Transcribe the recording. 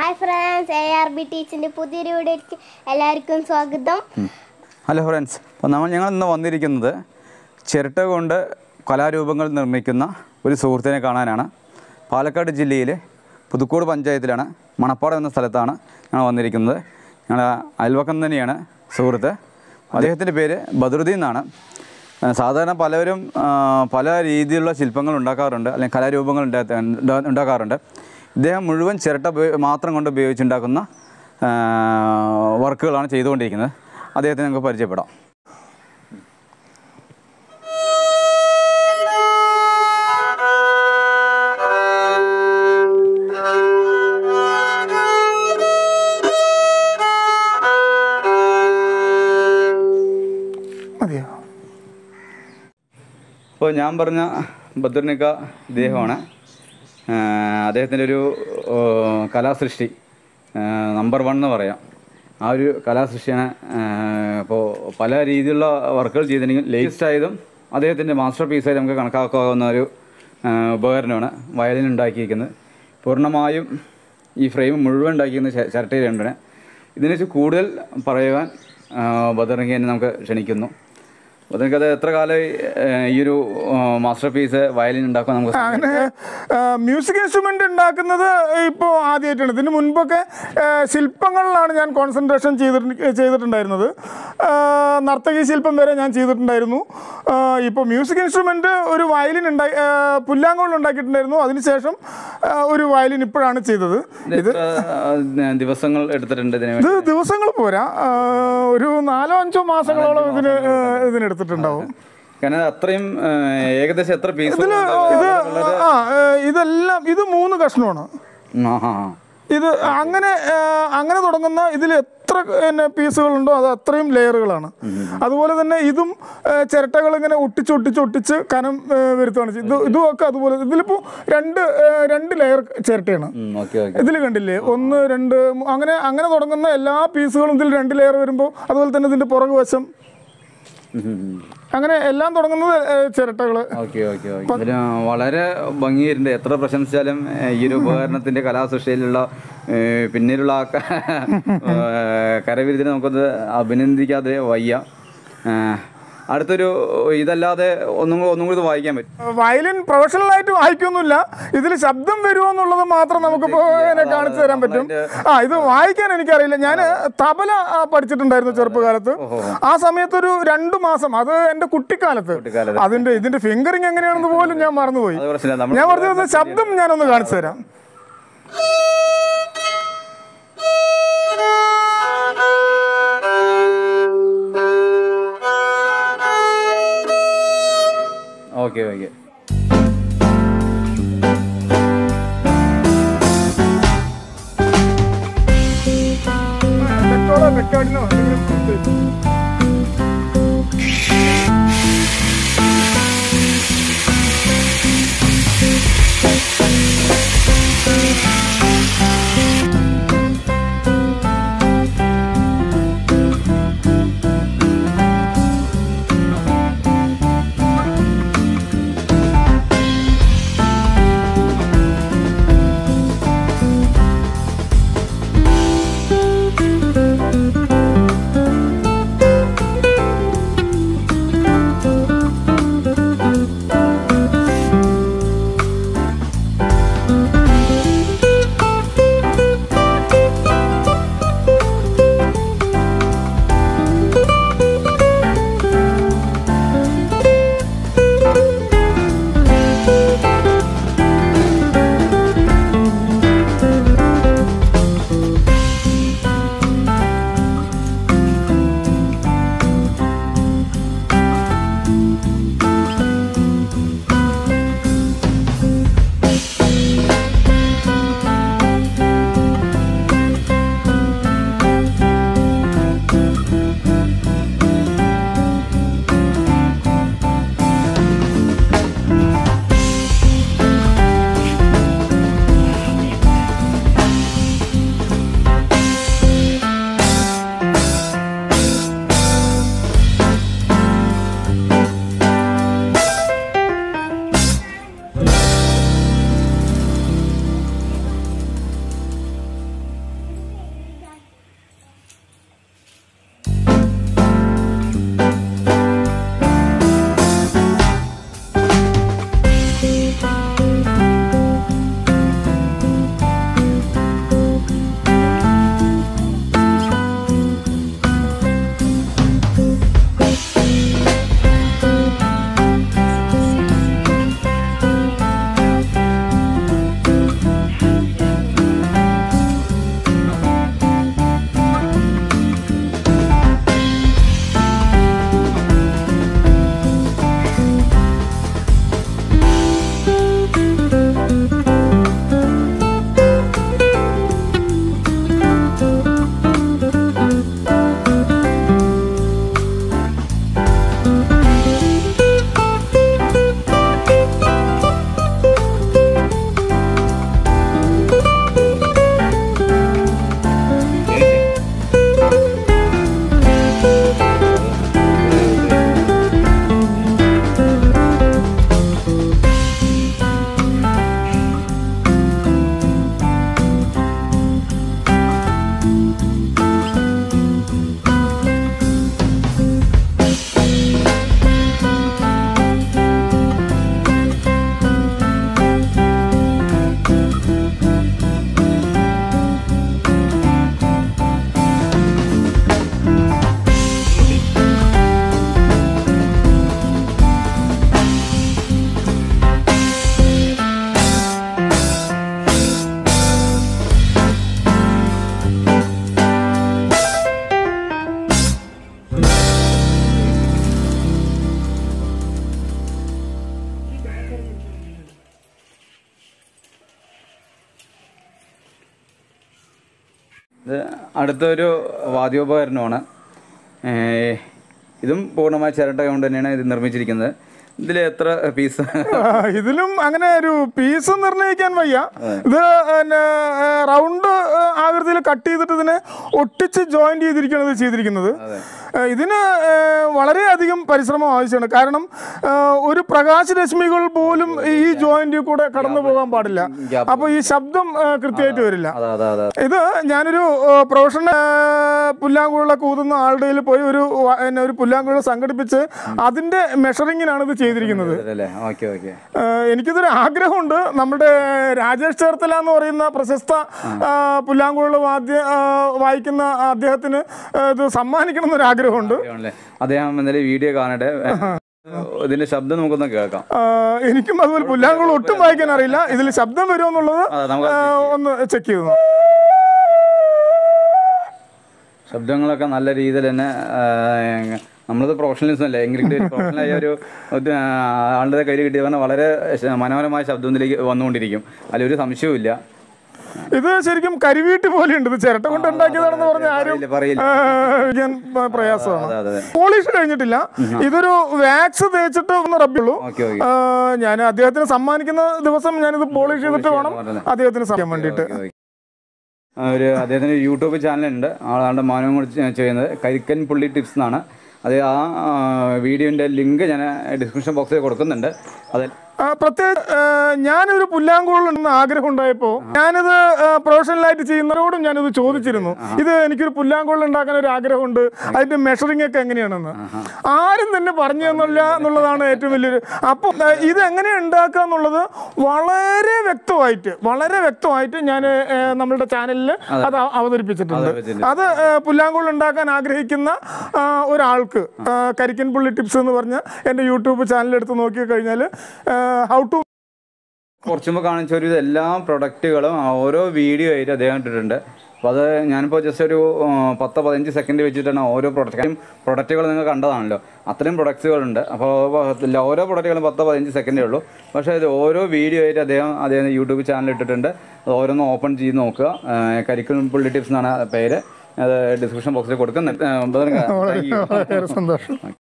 Hi friends A R B ടീച്ചിൻ്റെ പുതിയൊരു വീഡിയോയ്ക്ക് എല്ലാവർക്കും സ്വാഗതം ഹലോ ഫ്രണ്ട്സ് അപ്പോൾ നമ്മൾ ഞങ്ങൾ ഇന്ന് വന്നിരിക്കുന്നത് ചിരട്ട കൊണ്ട് കലാരൂപങ്ങൾ നിർമ്മിക്കുന്ന ഒരു സുഹൃത്തിനെ കാണാനാണ് പാലക്കാട് ജില്ലയിലെ പുതുക്കോട് പഞ്ചായത്തിലാണ് മണപ്പാട് എന്ന സ്ഥലത്താണ് ഞങ്ങൾ വന്നിരിക്കുന്നത് ഞങ്ങൾ അയൽവക്കം തന്നെയാണ് സുഹൃത്ത് അദ്ദേഹത്തിൻ്റെ പേര് ബദറുദ്ദീൻ എന്നാണ് ആ, സാധാരണ പലവരും ആ, പല രീതിയിലുള്ള ശില്പങ്ങൾ ഉണ്ടാക്കാറുണ്ട് അല്ലെങ്കിൽ കലാരൂപങ്ങൾ ഉണ്ടാ- ഉണ്ടാ- ഉണ്ടാക്കാറുണ്ട് ഇദ്ദേഹം മുഴുവൻ ചിരട്ട ഉപയോ- മാത്രം കൊണ്ട് ഉപയോഗിച്ചുണ്ടാക്കുന്ന ആ, വർക്കുകളാണ് ചെയ്തുകൊണ്ടിരിക്കുന്നത് അദ്ദേഹത്തെ നമുക്ക് പരിചയപ്പെടാം മതിയോ അപ്പോൾ ഞാൻ പറഞ്ഞ ബദ്രനിക്ക ഇദ്ദേഹമാണ് ആ, അദ്ദേഹത്തിൻ്റെ ഒരു ഓ, കലാസൃഷ്ടി നമ്പർ വൺ എന്ന് പറയാം ആ ഒരു കലാസൃഷ്ടിയാണ് അപ്പോൾ പല രീതിയിലുള്ള വർക്കുകൾ ചെയ്തിട്ടുണ്ടെങ്കിൽ ലേറ്റസ്റ്റ് ആയതും അദ്ദേഹത്തിൻ്റെ മാസ്റ്റർ പീസായി നമുക്ക് കണക്കാക്കാവുന്ന ഒരു ആ, ഉപകരണമാണ് വയലിൻ ഉണ്ടാക്കിയിരിക്കുന്നത് പൂർണ്ണമായും ഈ ഫ്രെയിം മുഴുവൻ ഉണ്ടാക്കിയിരിക്കുന്ന ച- ചിരട്ടയിലുണ്ടാണ് ഇതിനെക്കുറിച്ച് കൂടുതൽ പറയുവാൻ ബദറിനെ നമുക്ക് ക്ഷണിക്കുന്നു ബദറിക്ക് അത് എത്ര കാലമായി ആ, ഈ ഒരു മാസ്റ്റർ പീസ് വയലിൻ ഉണ്ടാക്കാൻ നമുക്ക് അങ്ങനെ മ്യൂസിക് ഇൻസ്ട്രുമെന്റ് ഉണ്ടാക്കുന്നത് ഇപ്പോൾ ആദ്യമായിട്ടാണ് ഇതിന് മുൻപൊക്കെ ആ, ശില്പങ്ങളിലാണ് ഞാൻ കോൺസെൻട്രേഷൻ ചെയ്തിട്ട് ചെയ്തിട്ടുണ്ടായിരുന്നത് ആ, നർത്തകി ശില്പം വരെ ഞാൻ ചെയ്തിട്ടുണ്ടായിരുന്നു ഇപ്പോൾ മ്യൂസിക് ഇൻസ്ട്രുമെന്റ് ഒരു വയലിൻ ഉണ്ടായി ആ, പുല്ലാങ്കോൾ ഉണ്ടാക്കിയിട്ടുണ്ടായിരുന്നു അതിനുശേഷം ആ, ഒരു വയലിൻ ഇപ്പോഴാണ് ചെയ്തത് ഇത് എത്ര, ആ, ദിവസങ്ങൾ എടുത്തിട്ടുണ്ട് ഇതിന് വേണ്ടി ഇത് ദിവസങ്ങൾ പോരാ ആ, ഒരു നാലോ അഞ്ചോ മാസങ്ങളോളം ഇതിന് ആ, ഇതിനെടുത്തിട്ടുണ്ടാവും കാരണം അത്രയും ആ, ഏകദേശം എത്ര പീസ് ഇതിൽ ഇത് ആ ആ, ഇതെല്ലാം ഇത് മൂന്ന് കഷ്ണമാണ് ഇത് അങ്ങനെ ആ, അങ്ങനെ തുടങ്ങുന്ന ഇതിൽ എത്ര പിന്നെ പീസുകളുണ്ടോ അത് അത്രയും ലെയറുകളാണ് അതുപോലെ തന്നെ ഇതും ആ, ചിരട്ടകൾ ഇങ്ങനെ ഒട്ടിച്ച് ഒട്ടിച്ച് ഒട്ടിച്ച് കനം ആ, വരുത്തുകയാണ് ചെയ്യുന്നത് ഇത് ഇതുമൊക്കെ അതുപോലെ ഇതിലിപ്പോൾ രണ്ട് ആ, രണ്ട് ലെയർ ചിരട്ടയാണ് ഓക്കെ ഓക്കെ ഇതിൽ കണ്ടില്ലേ ഒന്ന് രണ്ട് മൂ- അങ്ങനെ അങ്ങനെ തുടങ്ങുന്ന എല്ലാ പീസുകളും ഇതിൽ രണ്ട് ലെയർ വരുമ്പോൾ അതുപോലെ തന്നെ ഇതിൻ്റെ പുറകു വശം അങ്ങനെ എല്ലാം തുടങ്ങുന്നത് ചിരട്ടകൾ ഓക്കെ ഓക്കെ ഓക്കെ ഇതിന് വളരെ ഭംഗിയായിട്ടുണ്ട് എത്ര പ്രശംസിച്ചാലും ഏ, ഈ ഒരു ഉപകരണത്തിന്റെ കലാസൃഷ്ടിയിലുള്ള ഏ, പിന്നിലുള്ള ആ ക- ഏ, കരവിരുതിനെ നമുക്കത് അഭിനന്ദിക്കാതെ വയ്യ ഏ, അടുത്തൊരു ഇതല്ലാതെ ഒന്നും കൂടി ഒന്നും കൂടി ഇത് വായിക്കാൻ പറ്റും വയലിൻ പ്രൊഫഷണലായിട്ട് വായിക്കൊന്നുമില്ല ഇതിൽ ശബ്ദം വരുമോ എന്നുള്ളത് മാത്രം നമുക്കിപ്പോൾ ഇങ്ങനെ കാണിച്ചു തരാൻ പറ്റും ആ ഇത് വായിക്കാൻ എനിക്കറിയില്ല ഞാൻ തബല ആ, പഠിച്ചിട്ടുണ്ടായിരുന്നു ചെറുപ്പകാലത്ത് ആ സമയത്ത് ഒരു രണ്ടു മാസം അത് എൻ്റെ കുട്ടിക്കാലത്ത് കുട്ടിക്കാലത്ത്. അതിന്റെ ഇതിന്റെ ഫിംഗറിങ് എങ്ങനെയാണെന്ന് പോലും ഞാൻ മറന്നുപോയി അത് പ്രശ്നമില്ല നമ്മൾ ഞാൻ പറഞ്ഞത് ശബ്ദം ഞാനൊന്ന് കാണിച്ചു തരാം ഓക്കെ ഓക്കെ റെക്കോർഡോ റെക്കോർഡിനോ എന്തെങ്കിലും ഇത്. ഇത് അടുത്തൊരു വാദ്യോപകരണമാണ് ഏ, ഇതും പൂർണ്ണമായ ചിരട്ട കൊണ്ട് തന്നെയാണ് ഇത് നിർമ്മിച്ചിരിക്കുന്നത് ഇതിൽ എത്ര പീസ് ആ, ഇതിലും അങ്ങനെ ഒരു പീസ് നിർണ്ണയിക്കാൻ വയ്യ ഇത് പിന്നെ റൗണ്ട് ആകൃതിയിൽ കട്ട് ചെയ്തിട്ട് ഇതിനെ ഒട്ടിച്ച് ജോയിന്റ് ചെയ്തിരിക്കുകയാണ് ഇത് ചെയ്തിരിക്കുന്നത് ഏ, ഇതിന് ഏ, വളരെയധികം പരിശ്രമം ആവശ്യമാണ് കാരണം ഏ, ഒരു പ്രകാശരശ്മികൾ പോലും ഈ ജോയിന്റിൽ കൂടെ കടന്നു പോകാൻ പാടില്ല അപ്പോൾ ഈ ശബ്ദം ഏ, കൃത്യമായിട്ട് വരില്ല അതെ അതെ അതെ ഇത് ഞാനൊരു ഏഹ്, പ്രൊഫഷണൽ ഏഹ്, പുല്ലാങ്കുഴലൊക്കെ ഊതുന്ന ആളുടെ കയ്യിൽ പോയി ഒരു വ- പിന്നെ ഒരു പുല്ലാങ്കുഴൽ സംഘടിപ്പിച്ച് അതിന്റെ മെഷറിങ്ങിനാണ് ഇത് ചെയ്തിരിക്കുന്നത് അല്ലേ ഓക്കെ ഓക്കെ ഏഹ്, എനിക്കിതൊരു ആഗ്രഹമുണ്ട് നമ്മുടെ രാജേഷ് ചേർത്തല എന്ന് പറയുന്ന പ്രശസ്ത ഏഹ്, പുല്ലാങ്കുഴൽ വാദ്യ ഏഹ്, വായിക്കുന്ന അദ്ദേഹത്തിന് ഏഹ്, ഇത് സമ്മാനിക്കണം എന്നൊരു ആഗ്രഹമുണ്ട് ആണല്ലേ അദ്ദേഹം എന്തായാലും വീഡിയോ കാണട്ടെ ഇതിന്റെ ശബ്ദം നമുക്കൊന്ന് കേൾക്കാം ഏഹ്, എനിക്കും അതുപോലെ പുല്ലാങ്കുഴൽ ഒട്ടും വായിക്കാൻ അറിയില്ല ഇതിൽ ശബ്ദം വരുമോ എന്നുള്ളത് അതെ നമുക്ക് ഏഹ്, ഒന്ന് ചെക്ക് ചെയ്തു നോക്കാം. ശബ്ദങ്ങളൊക്കെ നല്ല രീതിയിൽ തന്നെ ആ, നമ്മളത് പ്രൊഫഷണലിസം അല്ലേ എങ്കിലും പ്രൊഫഷണലായ ഒരു ഒരു, ആ, ആളുടെ കയ്യിൽ കിട്ടിയ പറഞ്ഞാൽ വളരെ ശ- മനോഹരമായ ശബ്ദത്തിലേക്ക് വന്നുകൊണ്ടിരിക്കും അതിലൊരു സംശയവും ഇല്ല ഇത് ശരിക്കും കരിവീട്ട് പോലെയുണ്ട് ഇത് ചിരട്ട കൊണ്ട് ഉണ്ടാക്കിയതാണെന്ന് പറഞ്ഞ ആരും പറയില്ല പറയില്ല ഏഹ്, ഞാൻ പ- പ്രയാസമാണ് അതെ അതെ പോളിഷ് കഴിഞ്ഞിട്ടില്ല ഇതൊരു വാക്സ് തേച്ചിട്ട് ഒന്ന് റബ്ബുള്ളൂ ഓക്കെ ഓക്കെ ഞാൻ അദ്ദേഹത്തിന് സമ്മാനിക്കുന്ന ദിവസം ഞാനിത് പോളിഷ് ചെയ്തിട്ട് വേണം പറഞ്ഞത്. അദ്ദേഹത്തിന് സമ്മാനിക്കാൻ വേണ്ടിയിട്ട് ഓക്കെ, ഓക്കെ. ആ, ഒരു അദ്ദേഹത്തിന് ഒരു യൂട്യൂബ് ചാനലുണ്ട് ആളുടെ മാനവും കൂടി ചെ- ചെയ്യുന്നത് കരിക്കൻ പുള്ളി ടിപ്സ് എന്നാണ് അത് ആ വീഡിയോൻ്റെ ലിങ്ക് ഞാൻ ഡിസ്ക്രിപ്ഷൻ ബോക്സിൽ കൊടുക്കുന്നുണ്ട് അത് ആ, പ്രത്യേക ആ, ഞാനൊരു പുല്ലാങ്കുഴൽ ഉണ്ടെന്ന് ആഗ്രഹം ഉണ്ടായപ്പോൾ ഞാനിത് ആ, പ്രൊഫഷണലായിട്ട് ചെയ്യുന്നവരോടും ഞാനിത് ചോദിച്ചിരുന്നു ഇത് എനിക്കൊരു പുല്ലാങ്കുഴൽ ഉണ്ടാക്കാൻ ഒരു ആഗ്രഹമുണ്ട് അതിന്റെ മെഷറിംഗ് ഒക്കെ എങ്ങനെയാണെന്ന് ആരും തന്നെ പറഞ്ഞു തന്നില്ല എന്നുള്ളതാണ് ഏറ്റവും വലിയൊരു അപ്പം ആ, ഇത് എങ്ങനെ ഉണ്ടാക്കുക എന്നുള്ളത് വളരെ വ്യക്തമായിട്ട് വളരെ വ്യക്തമായിട്ട് ഞാൻ നമ്മളുടെ ചാനലിൽ അത് അവ- അവതരിപ്പിച്ചിട്ടുണ്ട് അവതരിപ്പിച്ചിട്ടുണ്ട്. അത് ആ, പുല്ലാങ്കുഴൽ ഉണ്ടാക്കാൻ ആഗ്രഹിക്കുന്ന ആ, ഒരാൾക്ക് ആ, കരിക്കൻ പുള്ളി ടിപ്സ് എന്ന് പറഞ്ഞ എൻ്റെ യൂട്യൂബ് ചാനൽ എടുത്ത് നോക്കി കഴിഞ്ഞാൽ ഹൗ ടു കുറച്ച് മുമ്പ് കാണിച്ച ഒരു എല്ലാ പ്രൊഡക്റ്റുകളും ഓരോ വീഡിയോ ആയിട്ട് അദ്ദേഹം ഇട്ടിട്ടുണ്ട് അപ്പോൾ അത് ഞാനിപ്പോൾ ജസ്റ്റ് ഒരു ആ, പത്ത് പതിനഞ്ച് സെക്കൻഡ് വെച്ചിട്ടാണ് ഓരോ പ്രൊഡക്റ്റും പ്രൊഡക്റ്റുകൾ നിങ്ങൾ കണ്ടതാണല്ലോ അത്രയും പ്രൊഡക്ട്സുകളുണ്ട് അപ്പോൾ ഓരോ പ്രൊഡക്റ്റുകളും പത്ത് പതിനഞ്ച് സെക്കൻഡേ ഉള്ളൂ പക്ഷേ ഇത് ഓരോ വീഡിയോ ആയിട്ട് അദ്ദേഹം അദ്ദേഹം യൂട്യൂബ് ചാനൽ ഇട്ടിട്ടുണ്ട് അത് ഓരോന്ന് ഓപ്പൺ ചെയ്ത് നോക്കുക കരിക്കുലം പുള്ളി ടിപ്സ് എന്നാണ് പേര് അത് ഡിസ്ക്രിപ്ഷൻ ബോക്സിൽ കൊടുക്കുന്നുണ്ട് ആ, ബദറിക്ക, thank you. വളരെ സന്തോഷം